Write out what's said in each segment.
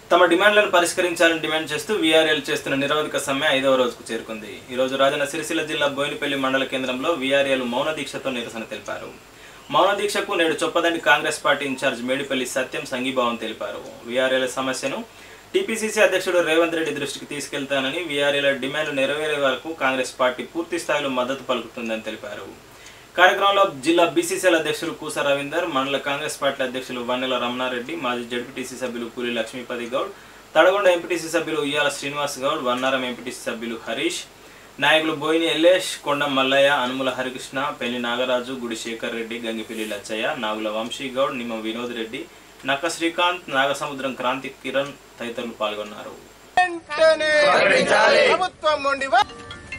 తమ డిమాండ్లను పరిష్కరించాలని డిమాండ్ చేస్తూ వీఆర్ఎల్ చేస్తున్న నిరవధిక సమ్మె ఐదవ రోజుకు చేరుకుంది ఈ రోజు రాజన్న సిరిసిల్ల జిల్లా బోయినపల్లి మండల కేంద్రంలో వీఆర్ఎల్ మౌన దీక్షతో నిరసన తెలిపారు మౌన దీక్షకు నేడు Choppadandi Congress party incharge Medipalli Satyam సంఘీభావం తెలిపారు వీఆర్ఎల్ సమస్యను టీపీసీసీ అధ్యక్షుడు రేవంత్ రెడ్డి దృష్టికి తీసుకెళ్తానని వీఆర్ఎల్ డిమాండ్లు నెరవేరే వరకు కాంగ్రెస్ పార్టీ పూర్తి స్థాయిలో మద్దతు పలుకుతుందని తెలిపారు కార్యక్రమంలో జిల్లా బీసీసీఎల్ అధ్యక్షులు కూస రవీందర్ మండల కాంగ్రెస్ పార్టీ అధ్యక్షులు వన్నెల రమణారెడ్డి మాజీ జడ్పీటీసీ సభ్యులు పూరి లక్ష్మీపతి గౌడ్ తడగొండ ఎంపీటీసీ సభ్యులు ఉయ్యాల శ్రీనివాస్ గౌడ్ వన్నారం ఎంపీటీసీ సభ్యులు హరీష్ నాయకులు బోయిని ఎల్లేష్ కొండ మల్లయ్య అనుముల హరికృష్ణ పెళ్లి నాగరాజు గుడి శేఖర్ రెడ్డి గంగిపిల్లి లచ్చయ్య నాగుల వంశీ గౌడ్ నిమ్మ వినోద్ రెడ్డి నక్క శ్రీకాంత్ నాగసముద్రం క్రాంతి కిరణ్ తదితరులు పాల్గొన్నారు వెంటనే ప్రభుత్వం నుండి వ-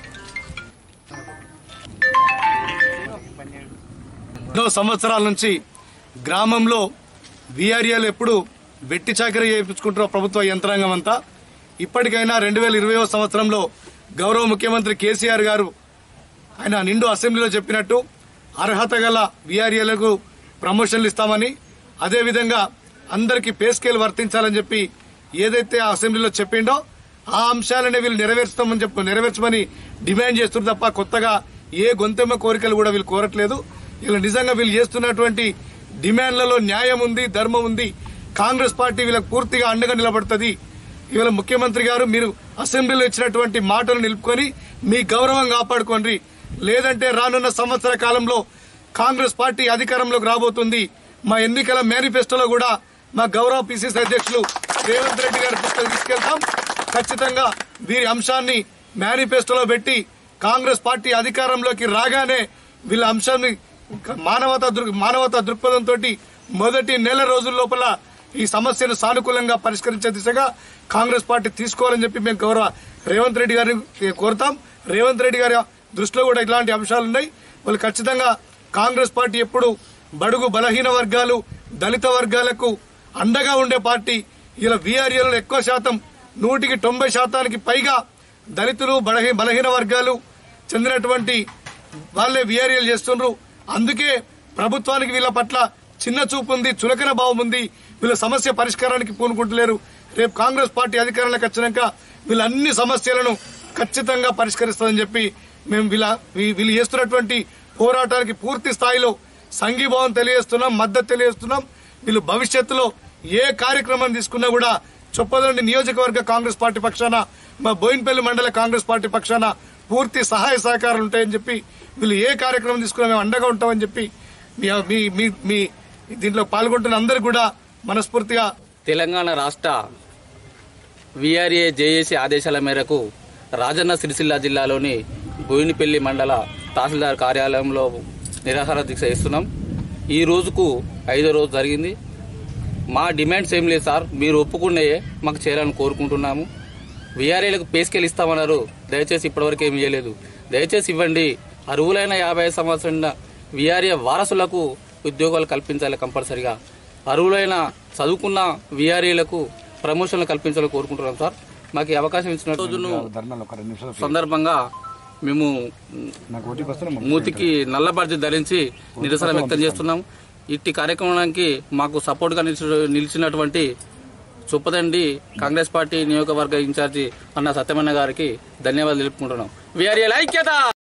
ఎన్నో సంవత్సరాల నుంచి గ్రామంలో వీఆర్ఏలు ఎప్పుడు వెట్టి చాకరీ చేయించుకుంటారో ప్రభుత్వ యంత్రాంగం అంతా ఇప్పటికైనా రెండు వేల ఇరవై సంవత్సరంలో గౌరవ ముఖ్యమంత్రి కేసీఆర్ గారు ఆయన నిండు అసెంబ్లీలో చెప్పినట్టు అర్హత గల వీఆర్ఏలకు ప్రమోషన్లు ఇస్తామని అదేవిధంగా అందరికీ పే స్కేల్ వర్తించాలని చెప్పి ఏదైతే ఆ అసెంబ్లీలో చెప్పిండో ఆ అంశాలనే వీళ్ళు నెరవేర్చుతామని చెప్పి నెరవేర్చమని డిమాండ్ చేస్తున్నారు తప్ప కొత్తగా ఏ గొంతెమ్మ కోరికలు కూడా వీళ్ళు కోరట్లేదు వీళ్ళు నిజంగా వీళ్ళు చేస్తున్నటువంటి డిమాండ్లలో న్యాయం ఉంది ధర్మం ఉంది కాంగ్రెస్ పార్టీ వీళ్ళకి పూర్తిగా అండగా నిలబడుతుంది ఇవాళ ముఖ్యమంత్రి గారు మీరు అసెంబ్లీలో ఇచ్చినటువంటి మాటలు నిలుపుకొని మీ గౌరవం కాపాడుకోండి లేదంటే రానున్న సంవత్సర కాలంలో కాంగ్రెస్ పార్టీ అధికారంలోకి రాబోతుంది మా ఎన్నికల మేనిఫెస్టోలో కూడా మా గౌరవ పిసిసి అధ్యక్షులు రేవంత్ రెడ్డి గారి పుస్తకం తీసుకెళ్తాం ఖచ్చితంగా వీరి అంశాన్ని మేనిఫెస్టోలో పెట్టి కాంగ్రెస్ పార్టీ అధికారంలోకి రాగానే వీళ్ళ అంశాన్ని మానవతా దృక్ మానవతా దృక్పథంతో మొదటి నెల రోజుల లోపల ఈ సమస్యను సానుకూలంగా పరిష్కరించే దిశగా కాంగ్రెస్ పార్టీ తీసుకోవాలని చెప్పి మేము గౌరవ రేవంత్ రెడ్డి గారిని కోరుతాం రేవంత్ రెడ్డి గారి దృష్టిలో కూడా ఇలాంటి అంశాలు ఉన్నాయి వాళ్ళు ఖచ్చితంగా కాంగ్రెస్ పార్టీ ఎప్పుడు బడుగు బలహీన వర్గాలు దళిత వర్గాలకు అండగా ఉండే పార్టీ ఇలా వీఆర్ఏలో ఎక్కువ శాతం నూటికి తొంభై శాతానికి పైగా దళితులు బలహీ బలహీన వర్గాలు చెందినటువంటి వాళ్ళే వీఆర్ఏలు చేస్తుండ్రు అందుకే ప్రభుత్వానికి వీళ్ళ పట్ల చిన్న చూపు ఉంది చులకన భావం ఉంది వీళ్ళ సమస్య పరిష్కారానికి పూనుకుంటలేరు రేపు కాంగ్రెస్ పార్టీ అధికారంలోకి వచ్చినాక వీళ్ళ అన్ని సమస్యలను ఖచ్చితంగా పరిష్కరిస్తుందని చెప్పి మేము వీళ్ళ వీ- వీళ్ళు చేస్తున్నటువంటి పోరాటానికి పూర్తి స్థాయిలో సంఘీభావం తెలియజేస్తున్నాం మద్దతు తెలియజేస్తున్నాం వీళ్ళు భవిష్యత్తులో ఏ కార్యక్రమం తీసుకున్నా కూడా చొప్పదండి నియోజకవర్గ కాంగ్రెస్ పార్టీ పక్షాన మా బోయిన్పల్లి మండల కాంగ్రెస్ పార్టీ పక్షాన పూర్తి సహాయ సహకారాలు ఉంటాయని చెప్పి వీళ్ళు ఏ కార్యక్రమం తీసుకున్నా మేము అండగా ఉంటామని చెప్పి మీ మీ మీ- మీ దీంట్లో పాల్గొంటున్న అందరు కూడా మనస్ఫూర్తిగా తెలంగాణ రాష్ట్ర విఆర్ఏ జేఏసీ ఆదేశాల మేరకు రాజన్న సిరిసిల్ల జిల్లాలోని బోయినపల్లి మండల తహసీల్దార్ కార్యాలయంలో నిరాహార దీక్ష చేస్తున్నాం ఈ రోజుకు ఐదో రోజు జరిగింది మా డిమాండ్స్ ఏం లేదు సార్ మీరు ఒప్పుకునే మాకు చేయాలని కోరుకుంటున్నాము విఆర్ఏలకు పేస్కెళ్ళి ఇస్తామన్నారు దయచేసి ఇప్పటివరకు ఏమి చేయలేదు దయచేసి ఇవ్వండి అర్హులైన యాభై సంవత్సరాల విఆర్ఏ వారసులకు ఉద్యోగాలు కల్పించాలి కంపల్సరిగా అర్హులైన చదువుకున్న విఆర్ఏలకు ప్రమోషన్లు కల్పించాలని కోరుకుంటున్నాం సార్ మాకు ఈ అవకాశం ఇచ్చిన రోజును సందర్భంగా మేము మూతికి నల్లబర్జి ధరించి నిరసన వ్యక్తం చేస్తున్నాం ఇట్టి కార్యక్రమానికి మాకు సపోర్ట్ గా నిలిచి- నిలిచినటువంటి చొప్పదండి కాంగ్రెస్ పార్టీ నియోజకవర్గ ఇన్ఛార్జి అన్న సత్యమన్న గారికి ధన్యవాదాలు తెలుపుకుంటున్నాం వీఆర్ఏ ఐక్యత